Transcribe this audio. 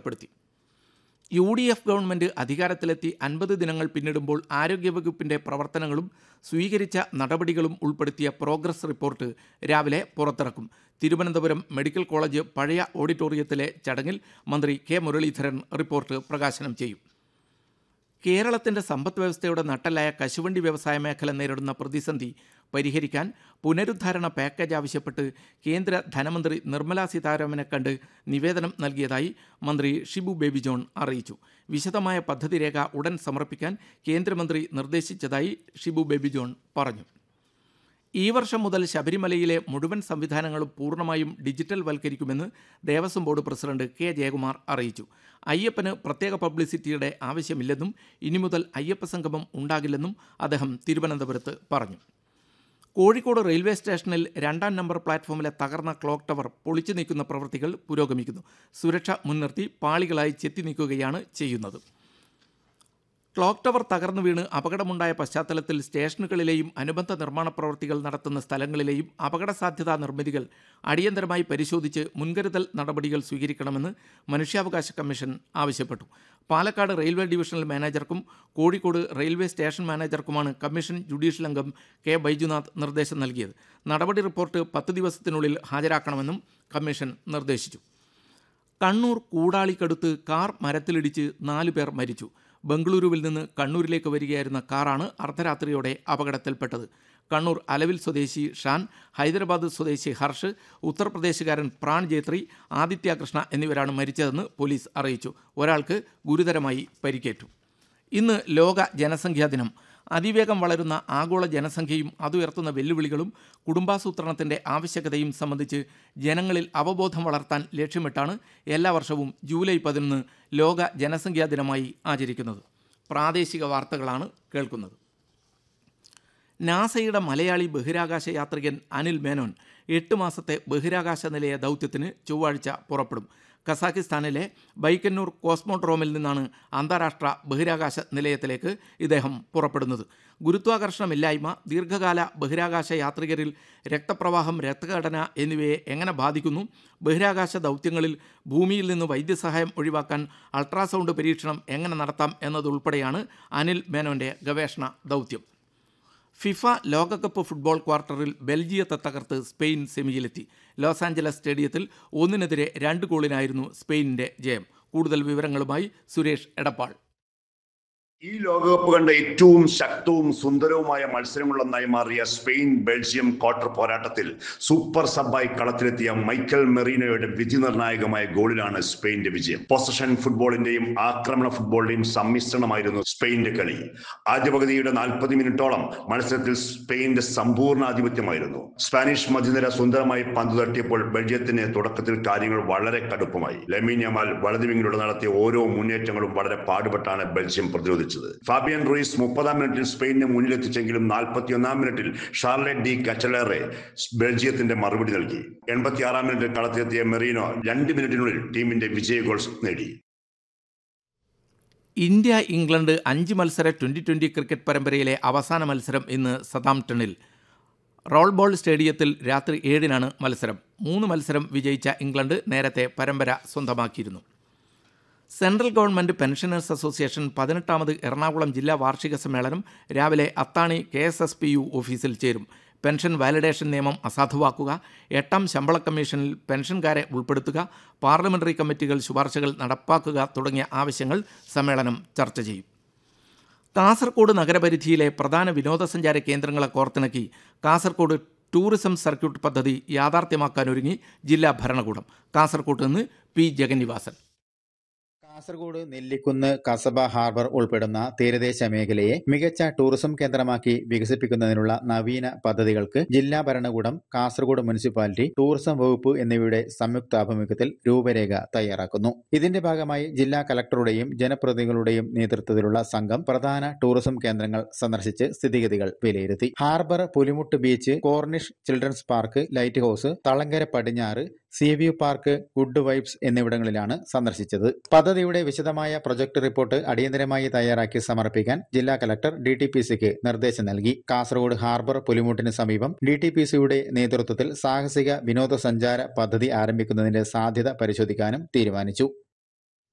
അടയാളപ്പെടുത്തി U D F government അധികാരത്തിലെത്തി അൻപത് ദിനങ്ങൾ പിന്നിടുമ്പോൾ ആരോഗ്യവകുപ്പിൻ്റെ പ്രവർത്തനങ്ങളും സ്വീകരിച്ച നടപടികളും ഉൾപ്പെടുത്തിയ പ്രോഗ്രസ് റിപ്പോർട്ട് രാവിലെ പുറത്തിറക്കും തിരുവനന്തപുരം മെഡിക്കൽ കോളേജ് പഴയ ഓഡിറ്റോറിയത്തിലെ ചടങ്ങിൽ മന്ത്രി കെ മുരളീധരൻ റിപ്പോർട്ട് പ്രകാശനം ചെയ്യും കേരളത്തിന്റെ സമ്പദ് വ്യവസ്ഥയുടെ നട്ടലായ കശുവണ്ടി വ്യവസായ മേഖല നേരിടുന്ന പ്രതിസന്ധി പരിഹരിക്കാൻ പുനരുദ്ധാരണ പാക്കേജ് ആവശ്യപ്പെട്ട് കേന്ദ്ര ധനമന്ത്രി നിർമ്മലാ സീതാരാമനെ കണ്ട് നിവേദനം നൽകിയതായി മന്ത്രി ഷിബു ബേബി ജോൺ അറിയിച്ചു വിശദമായ പദ്ധതി രേഖ ഉടൻ സമർപ്പിക്കാൻ കേന്ദ്രമന്ത്രി നിർദ്ദേശിച്ചതായി ഷിബു ബേബി ജോൺ പറഞ്ഞു ഈ വർഷം മുതൽ ശബരിമലയിലെ മുഴുവൻ സംവിധാനങ്ങളും പൂർണ്ണമായും ഡിജിറ്റൽ വൽക്കരിക്കുമെന്ന് Devaswom board president K Jayakumar അറിയിച്ചു അയ്യപ്പന് പ്രത്യേക പബ്ലിസിറ്റിയുടെ ആവശ്യമില്ലെന്നും ഇനി മുതൽ അയ്യപ്പ സംഗമം ഉണ്ടാകില്ലെന്നും അദ്ദേഹം തിരുവനന്തപുരത്ത് പറഞ്ഞു കോഴിക്കോട് റെയിൽവേ സ്റ്റേഷനിൽ രണ്ടാം നമ്പർ പ്ലാറ്റ്ഫോമിലെ തകർന്ന ക്ലോക്ക് ടവർ പൊളിച്ചു നീക്കുന്ന പ്രവൃത്തികൾ പുരോഗമിക്കുന്നു സുരക്ഷ മുൻനിർത്തി പാളികളായി ചെത്തി നീക്കുകയാണ് ചെയ്യുന്നത് ക്ലോക്ക് ടവർ തകർന്നു വീണ് അപകടമുണ്ടായ പശ്ചാത്തലത്തിൽ സ്റ്റേഷനുകളിലെയും അനുബന്ധ നിർമ്മാണ പ്രവൃത്തികൾ നടത്തുന്ന സ്ഥലങ്ങളിലെയും അപകട സാധ്യതാ നിർമ്മിതികൾ അടിയന്തരമായി പരിശോധിച്ച് മുൻകരുതൽ നടപടികൾ സ്വീകരിക്കണമെന്ന് മനുഷ്യാവകാശ കമ്മീഷൻ ആവശ്യപ്പെട്ടു പാലക്കാട് റെയിൽവേ ഡിവിഷണൽ മാനേജർക്കും കോഴിക്കോട് റെയിൽവേ സ്റ്റേഷൻ മാനേജർക്കുമാണ് കമ്മീഷൻ ജുഡീഷ്യൽ അംഗം കെ ബൈജുനാഥ് നിർദ്ദേശം നൽകിയത് നടപടി റിപ്പോർട്ട് പത്ത് ദിവസത്തിനുള്ളിൽ ഹാജരാക്കണമെന്നും കമ്മീഷൻ നിർദ്ദേശിച്ചു കണ്ണൂർ കൂടാളിക്കടുത്ത് കാർ മരത്തിലിടിച്ച് നാലു പേർ മരിച്ചു ബംഗളൂരുവിൽ നിന്ന് കണ്ണൂരിലേക്ക് വരികയായിരുന്ന കാറാണ് അർദ്ധരാത്രിയോടെ അപകടത്തിൽപ്പെട്ടത് കണ്ണൂർ അലവിൽ സ്വദേശി ഷാൻ ഹൈദരാബാദ് സ്വദേശി ഹർഷ് ഉത്തർപ്രദേശുകാരൻ പ്രാൺ ജേത്രി ആദിത്യ കൃഷ്ണ എന്നിവരാണ് മരിച്ചതെന്ന് പോലീസ് അറിയിച്ചു ഒരാൾക്ക് ഗുരുതരമായി പരിക്കേറ്റു ഇന്ന് ലോക ജനസംഖ്യാ ദിനം അതിവേഗം വളരുന്ന ആഗോള ജനസംഖ്യയും അതുയർത്തുന്ന വെല്ലുവിളികളും കുടുംബാസൂത്രണത്തിൻ്റെ ആവശ്യകതയും സംബന്ധിച്ച് ജനങ്ങളിൽ അവബോധം വളർത്താൻ ലക്ഷ്യമിട്ടാണ് എല്ലാ വർഷവും ജൂലൈ പതിനൊന്ന് ലോക ജനസംഖ്യാ ദിനമായി ആചരിക്കുന്നത് പ്രാദേശിക വാർത്തകളാണ് കേൾക്കുന്നത് നാസയുടെ മലയാളി ബഹിരാകാശ യാത്രികൻ അനിൽ മേനോൻ എട്ട് മാസത്തെ ബഹിരാകാശ നിലയ ദൗത്യത്തിന് ചൊവ്വാഴ്ച പുറപ്പെടും കസാഖിസ്ഥാനിലെ ബൈക്കന്നൂർ കോസ്മോഡ്രോമിൽ നിന്നാണ് അന്താരാഷ്ട്ര ബഹിരാകാശ നിലയത്തിലേക്ക് ഇദ്ദേഹം പുറപ്പെടുന്നത് ഗുരുത്വാകർഷണമില്ലായ്മ ദീർഘകാല ബഹിരാകാശ യാത്രികരിൽ രക്തപ്രവാഹം രക്തഘടന എന്നിവയെ എങ്ങനെ ബാധിക്കുന്നു ബഹിരാകാശ ദൗത്യങ്ങളിൽ ഭൂമിയിൽ നിന്ന് വൈദ്യസഹായം ഒഴിവാക്കാൻ അൾട്രാസൗണ്ട് പരീക്ഷണം എങ്ങനെ നടത്താം എന്നതുൾപ്പെടെയാണ് അനിൽ മേനോൻ്റെ ഗവേഷണ ദൗത്യം ഫിഫ ലോകകപ്പ് ഫുട്ബോൾ ക്വാർട്ടറിൽ ബെൽജിയത്തെ തകർത്ത് സ്പെയിൻ സെമിയിലെത്തി ലോസ് ആഞ്ചലസ് സ്റ്റേഡിയത്തിൽ ഒന്നിനെതിരെ രണ്ട് ഗോളിനായിരുന്നു സ്പെയിനിന്റെ ജയം കൂടുതൽ വിവരങ്ങളുമായി സുരേഷ് എടപ്പാൾ ഈ ലോകകപ്പ് കണ്ട ഏറ്റവും ശക്തവും സുന്ദരവുമായ മത്സരങ്ങളൊന്നായി മാറിയ സ്പെയിൻ ബെൽജിയം ക്വാർട്ടർ പോരാട്ടത്തിൽ സൂപ്പർ സബായി കളത്തിലെത്തിയ മൈക്കൽ മെറീനോയുടെ വിധി നിർണായകമായ ഗോളിലാണ് സ്പെയിന്റെ വിജയം പൊസഷൻ ഫുട്ബോളിന്റെയും ആക്രമണ ഫുട്ബോളിന്റെയും സമ്മിശ്രണമായിരുന്നു സ്പെയിന്റെ കളി ആദ്യ പകുതിയുടെ നാൽപ്പത് മിനിറ്റോളം മത്സരത്തിൽ സ്പെയിന്റെ സമ്പൂർണ്ണ ആധിപത്യമായിരുന്നു സ്പാനിഷ് മധ്യനിര സുന്ദരമായി പന്ത് തട്ടിയപ്പോൾ ബെൽജിയത്തിന് തുടക്കത്തിൽ കാര്യങ്ങൾ വളരെ കടുപ്പമായി ലെമീനിയമാൽ വലതുവിങ്ങിലൂടെ നടത്തിയ ഓരോ മുന്നേറ്റങ്ങളും വളരെ പാടുപെട്ടാണ് ബെൽജിയം പ്രതിരോധിച്ചത് ഫാബിയൻ റൂയിസ് മുപ്പതാം മിനിറ്റിൽ സ്പെയിനിനെ മുന്നിലെത്തിച്ചെങ്കിലും നാൽപ്പത്തിയൊന്നാം മിനിറ്റിൽ ഷാർലറ്റ് ഡി കച്ചലേറെ ബെൽജിയത്തിന്റെ മറുപടി നൽകി എൺപത്തിയാറാം മിനിറ്റിൽ കളത്തിലെത്തിയ മെറീനോ രണ്ട് മിനിറ്റിനുള്ളിൽ ടീമിന്റെ വിജയ ഗോൾ നേടി ഇന്ത്യ ഇംഗ്ലണ്ട് അഞ്ച് മത്സര ട്വൻ്റി ട്വൻ്റി ക്രിക്കറ്റ് പരമ്പരയിലെ അവസാന മത്സരം ഇന്ന് സതാംപ്ടണിൽ റോൾ ബോൾ സ്റ്റേഡിയത്തിൽ രാത്രി ഏഴിനാണ് മത്സരം മൂന്ന് മത്സരം വിജയിച്ച ഇംഗ്ലണ്ട് നേരത്തെ പരമ്പര സ്വന്തമാക്കിയിരുന്നു സെൻട്രൽ ഗവൺമെൻറ് പെൻഷനേഴ്സ് അസോസിയേഷൻ പതിനെട്ടാമത് എറണാകുളം ജില്ലാ വാർഷിക സമ്മേളനം രാവിലെ Athani K S S P U ഓഫീസിൽ ചേരും പെൻഷൻ വാലിഡേഷൻ നിയമം അസാധുവാക്കുക എട്ടാം ശമ്പള കമ്മീഷനിൽ പെൻഷൻകാരെ ഉൾപ്പെടുത്തുക പാർലമെന്ററി കമ്മിറ്റികൾ ശുപാർശകൾ നടപ്പാക്കുക തുടങ്ങിയ ആവശ്യങ്ങൾ സമ്മേളനം ചർച്ച ചെയ്യും കാസർഗോഡ് നഗരപരിധിയിലെ പ്രധാന വിനോദസഞ്ചാര കേന്ദ്രങ്ങളെ കോർത്തിണക്കി കാസർഗോഡ് ടൂറിസം സർക്യൂട്ട് പദ്ധതി യാഥാർത്ഥ്യമാക്കാനൊരുങ്ങി ജില്ലാ ഭരണകൂടം കാസർഗോഡ് നിന്ന് പി ജഗന്നിവാസൻ കാസർഗോഡ് നെല്ലിക്കുന്ന് കസബ ഹാർബർ ഉൾപ്പെടുന്ന തീരദേശ മേഖലയെ മികച്ച ടൂറിസം കേന്ദ്രമാക്കി വികസിപ്പിക്കുന്നതിനുള്ള നവീന പദ്ധതികൾക്ക് ജില്ലാ ഭരണകൂടം കാസർഗോഡ് മുനിസിപ്പാലിറ്റി ടൂറിസം വകുപ്പ് എന്നിവയുടെ സംയുക്താഭിമുഖ്യത്തിൽ രൂപരേഖ തയ്യാറാക്കുന്നു ഇതിന്റെ ഭാഗമായി ജില്ലാ കലക്ടറുടെയും ജനപ്രതിനിധികളുടെയും നേതൃത്വത്തിലുള്ള സംഘം പ്രധാന ടൂറിസം കേന്ദ്രങ്ങൾ സന്ദർശിച്ച് സ്ഥിതിഗതികൾ വിലയിരുത്തി ഹാർബർ പുലിമുട്ട് beach corniche children's park lighthouse Thalangara പടിഞ്ഞാറ് sea view park good vibes എന്നിവിടങ്ങളിലാണ് സന്ദർശിച്ചത് പദ്ധതിയുടെ വിശദമായ പ്രൊജക്ട് റിപ്പോർട്ട് അടിയന്തരമായി തയ്യാറാക്കി സമർപ്പിക്കാൻ ജില്ലാ കലക്ടർ ഡി ടി പി സിക്ക് നിർദ്ദേശം നൽകി കാസർഗോഡ് ഹാർബർ പുലിമുട്ടിന് സമീപം ഡി ടി പി സിയുടെ നേതൃത്വത്തിൽ സാഹസിക വിനോദസഞ്ചാര പദ്ധതി ആരംഭിക്കുന്നതിന്റെ സാധ്യത പരിശോധിക്കാനും തീരുമാനിച്ചു